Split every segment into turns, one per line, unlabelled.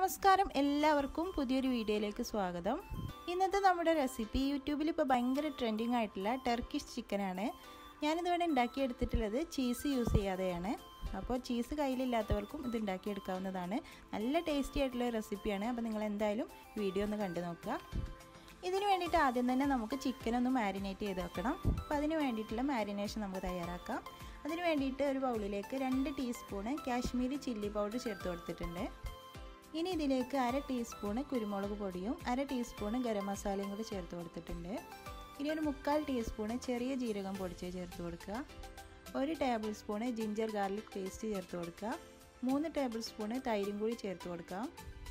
നമസ്കാരം എല്ലാവർക്കും പുതിയൊരു വീഡിയോയിലേക്ക് സ്വാഗതം ഇന്നത്തെ നമ്മുടെ റെസിപ്പി യൂട്യൂബിൽ ഇപ്പോൾ ഭയങ്കര ട്രെൻഡിങ് ആയിട്ടുള്ള ടർക്കിഷ് ചിക്കനാണ് ഞാനിതിവിടെ ഉണ്ടാക്കിയെടുത്തിട്ടുള്ളത് ചീസ് യൂസ് ചെയ്യാതെയാണ് അപ്പോൾ ചീസ് കയ്യിലില്ലാത്തവർക്കും ഇത് ഉണ്ടാക്കിയെടുക്കാവുന്നതാണ് നല്ല ടേസ്റ്റി ആയിട്ടുള്ള റെസിപ്പിയാണ് അപ്പോൾ നിങ്ങൾ എന്തായാലും വീഡിയോ ഒന്ന് കണ്ടു നോക്കുക ഇതിന് വേണ്ടിയിട്ട് ആദ്യം തന്നെ നമുക്ക് ചിക്കൻ ഒന്ന് മാരിനേറ്റ് ചെയ്ത് വെക്കണം അപ്പോൾ അതിന് വേണ്ടിയിട്ടുള്ള മാരിനേഷൻ നമുക്ക് തയ്യാറാക്കാം അതിന് വേണ്ടിയിട്ട് ഒരു ബൗളിലേക്ക് രണ്ട് ടീസ്പൂണ് കാശ്മീരി ചില്ലി പൗഡർ ചേർത്ത് കൊടുത്തിട്ടുണ്ട് ഇനി ഇതിലേക്ക് അര ടീസ്പൂണ് കുരുമുളക് പൊടിയും അര ടീസ്പൂണ് ഗരം മസാലയും കൂടി ചേർത്ത് കൊടുത്തിട്ടുണ്ട് ഇനി ഒരു മുക്കാൽ ടീസ്പൂണ് ചെറിയ ജീരകം പൊടിച്ച് ചേർത്ത് കൊടുക്കുക ഒരു table spoon ginger garlic paste ചേർത്ത് കൊടുക്കുക മൂന്ന് ടേബിൾ സ്പൂണ് തൈരും കൂടി ചേർത്ത് കൊടുക്കാം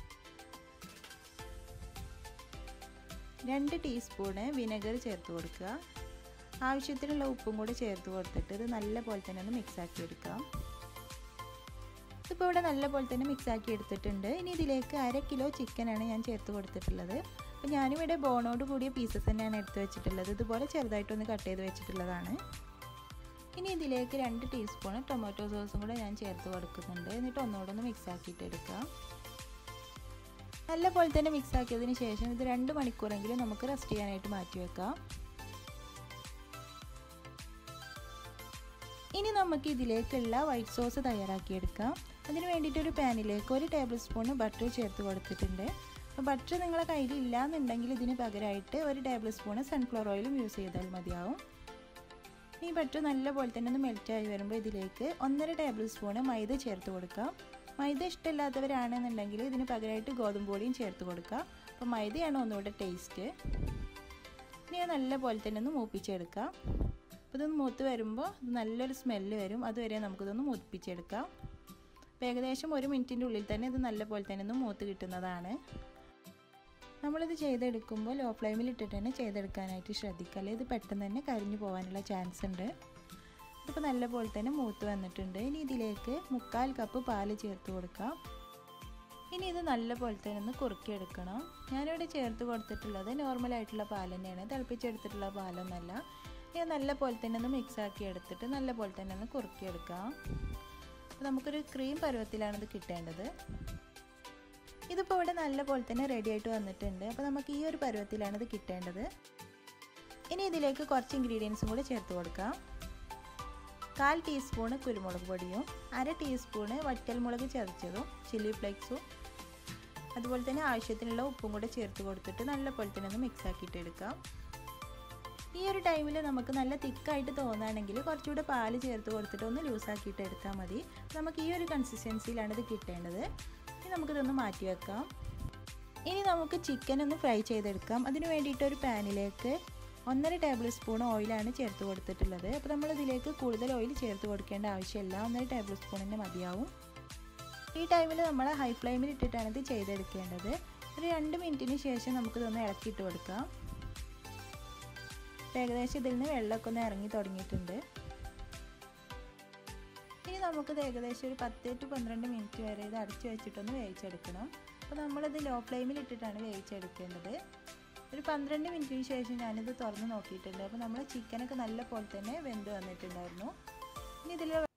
രണ്ട് ടീസ്പൂണ് വിനെഗർ ചേർത്ത് കൊടുക്കുക ആവശ്യത്തിനുള്ള ഉപ്പും കൂടി ചേർത്ത് കൊടുത്തിട്ട് ഇത് നല്ല പോലെ തന്നെ ഒന്ന് മിക്സ് ആക്കി എടുക്കാം ഇപ്പോൾ ഇവിടെ നല്ല പോലെ തന്നെ മിക്സ് ആക്കി എടുത്തിട്ടുണ്ട് ഇനി ഇതിലേക്ക് അര കിലോ ചിക്കനാണ് ഞാൻ ചേർത്ത് കൊടുത്തിട്ടുള്ളത് അപ്പോൾ ഞാനിവിടെ ബോണോട് കൂടിയ പീസസ് തന്നെയാണ് എടുത്ത് വെച്ചിട്ടുള്ളത് ഇതുപോലെ ചെറുതായിട്ടൊന്ന് കട്ട് ചെയ്ത് വെച്ചിട്ടുള്ളതാണ് ഇനി ഇതിലേക്ക് രണ്ട് ടീസ്പൂൺ ടൊമാറ്റോ സോസും കൂടെ ഞാൻ ചേർത്ത് കൊടുക്കുന്നുണ്ട് എന്നിട്ട് ഒന്നുകൂടെ ഒന്ന് മിക്സ് ആക്കിയിട്ട് എടുക്കാം നല്ല പോലെ തന്നെ മിക്സ് ആക്കിയതിന് ശേഷം ഇത് രണ്ട് മണിക്കൂറെങ്കിലും നമുക്ക് റെസ്റ്റ് ചെയ്യാനായിട്ട് മാറ്റി വെക്കാം ഇനി നമുക്ക് ഇതിലേക്കുള്ള വൈറ്റ് സോസ് തയ്യാറാക്കിയെടുക്കാം അതിന് വേണ്ടിയിട്ട് ഒരു പാനിലേക്ക് ഒരു ടേബിൾ സ്പൂൺ ബട്ടർ ചേർത്ത് കൊടുത്തിട്ടുണ്ട് അപ്പോൾ ബട്ടർ നിങ്ങളെ കയ്യിൽ ഇല്ല എന്നുണ്ടെങ്കിൽ ഇതിന് പകരമായിട്ട് ഒരു ടേബിൾ സ്പൂൺ സൺഫ്ലവർ ഓയിലും യൂസ് ചെയ്താൽ മതിയാവും ഈ ബട്ടർ നല്ല പോലെ തന്നെ ഒന്ന് മെൽറ്റായി വരുമ്പോൾ ഇതിലേക്ക് ഒന്നര ടേബിൾ സ്പൂൺ മൈദ ചേർത്ത് കൊടുക്കാം മൈദ ഇഷ്ടമില്ലാത്തവരാണെന്നുണ്ടെങ്കിൽ ഇതിന് പകരമായിട്ട് ഗോതമ്പ് പൊടിയും ചേർത്ത് കൊടുക്കുക അപ്പോൾ മൈദയാണ് ഒന്നുകൂടെ ടേസ്റ്റ് ഇനി നല്ല പോലെ തന്നെ ഒന്ന് മൂപ്പിച്ചെടുക്കാം അപ്പോൾ ഇതൊന്ന് മൂത്ത് വരുമ്പോൾ ഇത് നല്ലൊരു സ്മെല്ല് വരും അതുവരെ നമുക്കിതൊന്ന് മൂപ്പിച്ചെടുക്കാം അപ്പോൾ ഏകദേശം ഒരു മിനിറ്റിൻ്റെ ഉള്ളിൽ തന്നെ ഇത് നല്ല പോലെ തന്നെ ഒന്ന് മൂത്ത് കിട്ടുന്നതാണ് നമ്മളിത് ചെയ്തെടുക്കുമ്പോൾ ലോ ഫ്ലെയിമിൽ ഇട്ടിട്ട് തന്നെ ചെയ്തെടുക്കാനായിട്ട് ശ്രദ്ധിക്കുക അല്ലെങ്കിൽ ഇത് പെട്ടെന്ന് തന്നെ കരിഞ്ഞു പോകാനുള്ള ചാൻസ് ഉണ്ട് ഇതിപ്പോൾ നല്ല പോലെ തന്നെ മൂത്ത് വന്നിട്ടുണ്ട് ഇനി ഇതിലേക്ക് മുക്കാൽ കപ്പ് പാല് ചേർത്ത് കൊടുക്കാം ഇനി ഇത് നല്ല പോലെ തന്നെ ഒന്ന് കുറുക്കിയെടുക്കണം ഞാനിവിടെ ചേർത്ത് കൊടുത്തിട്ടുള്ളത് നോർമലായിട്ടുള്ള പാൽ തന്നെയാണ് തിളപ്പിച്ചെടുത്തിട്ടുള്ള പാലൊന്നല്ല ഇത് നല്ല പോലെ തന്നെ ഒന്ന് മിക്സ് ആക്കി എടുത്തിട്ട് നല്ല പോലെ തന്നെ ഒന്ന് കുറുക്കിയെടുക്കാം അപ്പോൾ നമുക്കൊരു ക്രീം പരുവത്തിലാണ് ഇത് കിട്ടേണ്ടത് ഇതിപ്പോൾ ഇവിടെ നല്ല പോലെ തന്നെ റെഡി ആയിട്ട് വന്നിട്ടുണ്ട് അപ്പോൾ നമുക്ക് ഈ ഒരു പരുവത്തിലാണ് ഇത് കിട്ടേണ്ടത് ഇനി ഇതിലേക്ക് കുറച്ച് ഇൻഗ്രീഡിയൻസും കൂടി ചേർത്ത് കൊടുക്കാം കാൽ ടീസ്പൂണ് കുരുമുളക് പൊടിയും അര ടീസ്പൂണ് വറ്റൽമുളക് ചതച്ചതും ചില്ലി ഫ്ലേക്സും അതുപോലെ തന്നെ ആവശ്യത്തിനുള്ള ഉപ്പും കൂടെ ചേർത്ത് കൊടുത്തിട്ട് നല്ല പോലെ തന്നെ ഒന്ന് മിക്സ് ആക്കിയിട്ട് എടുക്കാം ഈ ഒരു ടൈമിൽ നമുക്ക് നല്ല തിക്കായിട്ട് തോന്നുകയാണെങ്കിൽ കുറച്ചുകൂടെ പാല് ചേർത്ത് കൊടുത്തിട്ട് ഒന്ന് ലൂസാക്കിയിട്ട് എടുത്താൽ മതി നമുക്ക് ഈ ഒരു കൺസിസ്റ്റൻസിയിലാണ് ഇത് കിട്ടേണ്ടത് ഇനി നമുക്കിതൊന്ന് മാറ്റി വെക്കാം ഇനി നമുക്ക് ചിക്കൻ ഒന്ന് ഫ്രൈ ചെയ്തെടുക്കാം അതിന് വേണ്ടിയിട്ട് ഒരു പാനിലേക്ക് ഒന്നര ടേബിൾ സ്പൂൺ ഓയിലാണ് ചേർത്ത് കൊടുത്തിട്ടുള്ളത് അപ്പോൾ നമ്മൾ ഇതിലേക്ക് കൂടുതൽ ഓയിൽ ചേർത്ത് കൊടുക്കേണ്ട ആവശ്യമില്ല ഒന്നര ടേബിൾ സ്പൂൺ തന്നെ മതിയാവും ഈ ടൈമിൽ നമ്മൾ ഹൈ ഫ്ലെയിമിൽ ഇട്ടിട്ടാണ് ഇത് ചെയ്തെടുക്കേണ്ടത് ഒരു രണ്ട് മിനിറ്റിന് ശേഷം നമുക്കിതൊന്ന് ഇളക്കിയിട്ട് കൊടുക്കാം ഏകദേശം ഇതിൽ നിന്ന് വെള്ളമൊക്കെ ഒന്ന് ഇറങ്ങി തുടങ്ങിയിട്ടുണ്ട് ഇനി നമുക്കിത് ഏകദേശം ഒരു പത്ത് ടു പന്ത്രണ്ട് മിനിറ്റ് വരെ ഇത് അടച്ചു വെച്ചിട്ടൊന്ന് വേവിച്ചെടുക്കണം അപ്പോൾ നമ്മളിത് ലോ ഫ്ലെയിമിൽ ഇട്ടിട്ടാണ് വേവിച്ചെടുക്കേണ്ടത് ഒരു പന്ത്രണ്ട് മിനിറ്റിന് ശേഷം ഞാനിത് തുറന്ന് നോക്കിയിട്ടുണ്ട് അപ്പോൾ നമ്മൾ ചിക്കനൊക്കെ നല്ല പോലെ തന്നെ വെന്ത് വന്നിട്ടുണ്ടായിരുന്നു ഇനി ഇതിൽ